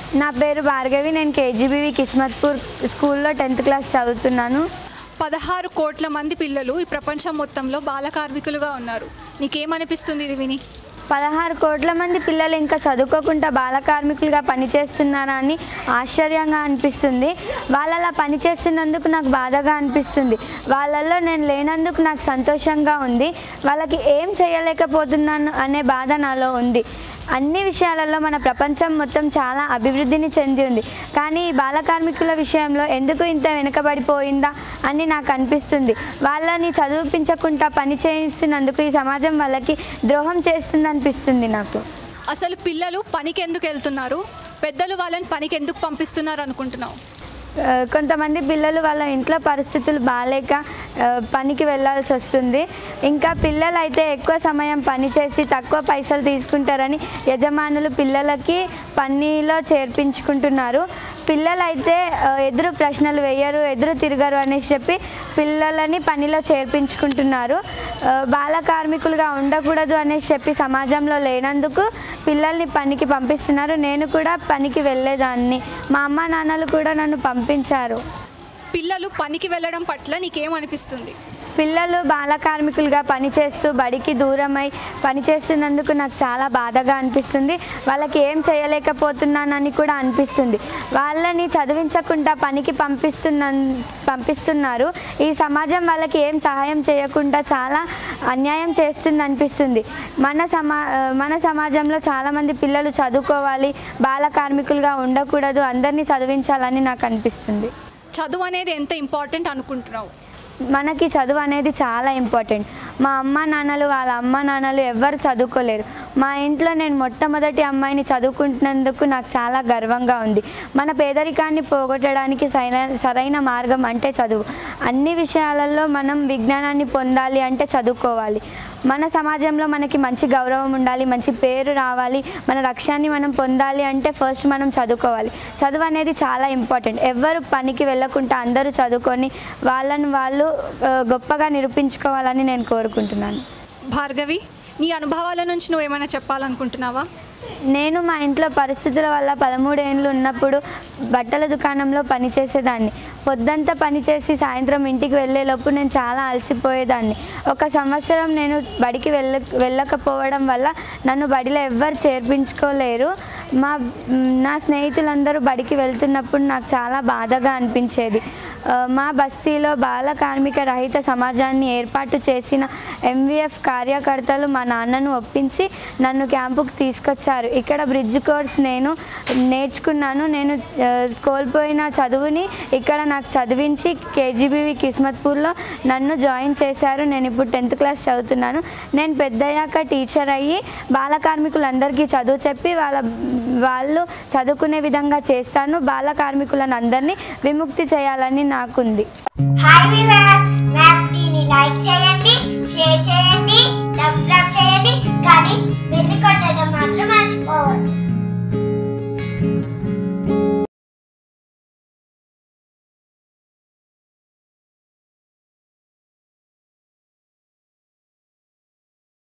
నా పేరు భార్గవి నేను కేజీబీవి కిస్మత్పూర్ స్కూల్లో టెన్త్ క్లాస్ చదువుతున్నాను పదహారు కోట్ల మంది పిల్లలు ఈ ప్రపంచం మొత్తంలో బాల కార్మికులుగా ఉన్నారు నీకేమనిపిస్తుంది ఇది విని పదహారు కోట్ల మంది పిల్లలు ఇంకా చదువుకోకుండా బాల కార్మికులుగా పనిచేస్తున్నారా అని ఆశ్చర్యంగా అనిపిస్తుంది వాళ్ళు అలా పనిచేస్తున్నందుకు నాకు బాధగా అనిపిస్తుంది వాళ్ళల్లో నేను లేనందుకు నాకు సంతోషంగా ఉంది వాళ్ళకి ఏం చేయలేకపోతున్నాను అనే బాధ నాలో ఉంది అన్ని విషయాలలో మన ప్రపంచం మొత్తం చాలా అభివృద్ధిని చెంది ఉంది కానీ ఈ బాల కార్మికుల విషయంలో ఎందుకు ఇంత వెనుకబడిపోయిందా అని నాకు అనిపిస్తుంది వాళ్ళని చదివించకుండా పని చేయిస్తున్నందుకు ఈ సమాజం వాళ్ళకి ద్రోహం చేస్తుంది అనిపిస్తుంది నాకు అసలు పిల్లలు పనికి ఎందుకు వెళ్తున్నారు పెద్దలు వాళ్ళని పనికి ఎందుకు పంపిస్తున్నారు అనుకుంటున్నావు ఆ, కొంతమంది పిల్లలు వాళ్ళ ఇంట్లో పరిస్థితులు బాగాలేక ఆ, పనికి వెళ్ళాల్సి వస్తుంది ఇంకా పిల్లలు అయితే ఎక్కువ సమయం పని చేసి తక్కువ పైసలు తీసుకుంటారని యజమానులు పిల్లలకి పనిలో చేర్పించుకుంటున్నారు పిల్లలు అయితే ఆ, ఎదురు ప్రశ్నలు వేయరు ఎదురు తిరగరు అనేసి చెప్పి పిల్లలని పనిలో చేర్పించుకుంటున్నారు ఆ, బాల కార్మికులుగా ఉండకూడదు అనేసి చెప్పి సమాజంలో లేనందుకు పిల్లల్ని పనికి పంపిస్తున్నారు నేను కూడా పనికి వెళ్ళేదాన్ని మా అమ్మ నాన్నలు కూడా నన్ను పంపించారు పిల్లలు పనికి వెళ్ళడం పట్ల నీకేమనిపిస్తుంది పిల్లలు బాల కార్మికులుగా పనిచేస్తూ బడికి దూరమై పనిచేస్తున్నందుకు నాకు చాలా బాధగా అనిపిస్తుంది వాళ్ళకి ఏం చేయలేకపోతున్నానని కూడా అనిపిస్తుంది వాళ్ళని చదివించకుండా పనికి పంపిస్తున్న పంపిస్తున్నారు ఈ సమాజం వాళ్ళకి ఏం సహాయం చేయకుండా చాలా అన్యాయం చేస్తుంది అనిపిస్తుంది మన సమా మన సమాజంలో చాలామంది పిల్లలు చదువుకోవాలి బాల కార్మికులుగా ఉండకూడదు అందరినీ చదివించాలని నాకు అనిపిస్తుంది చదువు అనేది ఎంత ఇంపార్టెంట్ అనుకుంటున్నావు మనకి చదువు అనేది చాలా ఇంపార్టెంట్ మా అమ్మ నాన్నలు వాళ్ళ అమ్మ నాన్నలు ఎవ్వరు చదువుకోలేరు మా ఇంట్లో నేను మొట్టమొదటి అమ్మాయిని చదువుకుంటున్నందుకు నాకు చాలా గర్వంగా ఉంది మన పేదరికాన్ని పోగొట్టడానికి సరైన సరైన మార్గం అంటే చదువు అన్ని విషయాలలో మనం విజ్ఞానాన్ని పొందాలి అంటే చదువుకోవాలి మన సమాజంలో మనకి మంచి గౌరవం ఉండాలి మంచి పేరు రావాలి మన లక్ష్యాన్ని మనం పొందాలి అంటే ఫస్ట్ మనం చదువుకోవాలి చదువు అనేది చాలా ఇంపార్టెంట్ ఎవ్వరు పనికి వెళ్ళకుండా అందరూ చదువుకొని వాళ్ళని వాళ్ళు ఆ, గొప్పగా నిరూపించుకోవాలని నేను కోరుకుంటున్నాను భార్గవి నీ అనుభవాల నుంచి నువ్వు ఏమైనా చెప్పాలనుకుంటున్నావా నేను మా ఇంట్లో పరిస్థితుల వల్ల పదమూడు ఏళ్ళు ఉన్నప్పుడు బట్టల దుకాణంలో పనిచేసేదాన్ని పొద్దంతా పనిచేసి సాయంత్రం ఇంటికి వెళ్ళేలోపు నేను చాలా అలసిపోయేదాన్ని ఒక సంవత్సరం నేను బడికి వెళ్ళ వెళ్ళకపోవడం వల్ల నన్ను బడిలో ఎవ్వరు చేర్పించుకోలేరు మా నా స్నేహితులందరూ బడికి వెళ్తున్నప్పుడు నాకు చాలా బాధగా అనిపించేది ఆ, మా బస్తీలో బాల కార్మిక రహిత సమాజాన్ని ఏర్పాటు చేసిన ఎంవిఎఫ్ కార్యకర్తలు మా నాన్నను ఒప్పించి నన్ను క్యాంపుకు తీసుకొచ్చారు ఇక్కడ బ్రిడ్జ్ కోర్స్ నేను నేర్చుకున్నాను నేను ఆ, కోల్పోయిన చదువుని ఇక్కడ నాకు చదివించి కేజీబీవి కిస్మత్పూర్లో నన్ను జాయిన్ చేశారు నేను ఇప్పుడు టెన్త్ క్లాస్ చదువుతున్నాను నేను పెద్దయ్యాక టీచర్ అయ్యి బాల కార్మికులందరికీ చదువు చెప్పి వాళ్ళ వాళ్ళు చదువుకునే విధంగా చేస్తాను బాల కార్మికులను అందరినీ విముక్తి చేయాలని నాకుంది హాయ్ వివర్స్ మ్యాప్ దీన్ని లైక్ చేయండి షేర్ చేయండి సబ్స్క్రైబ్ చేయండి కానీ బెల్ కొట్టడం మాత్రం మర్చిపోవద్దు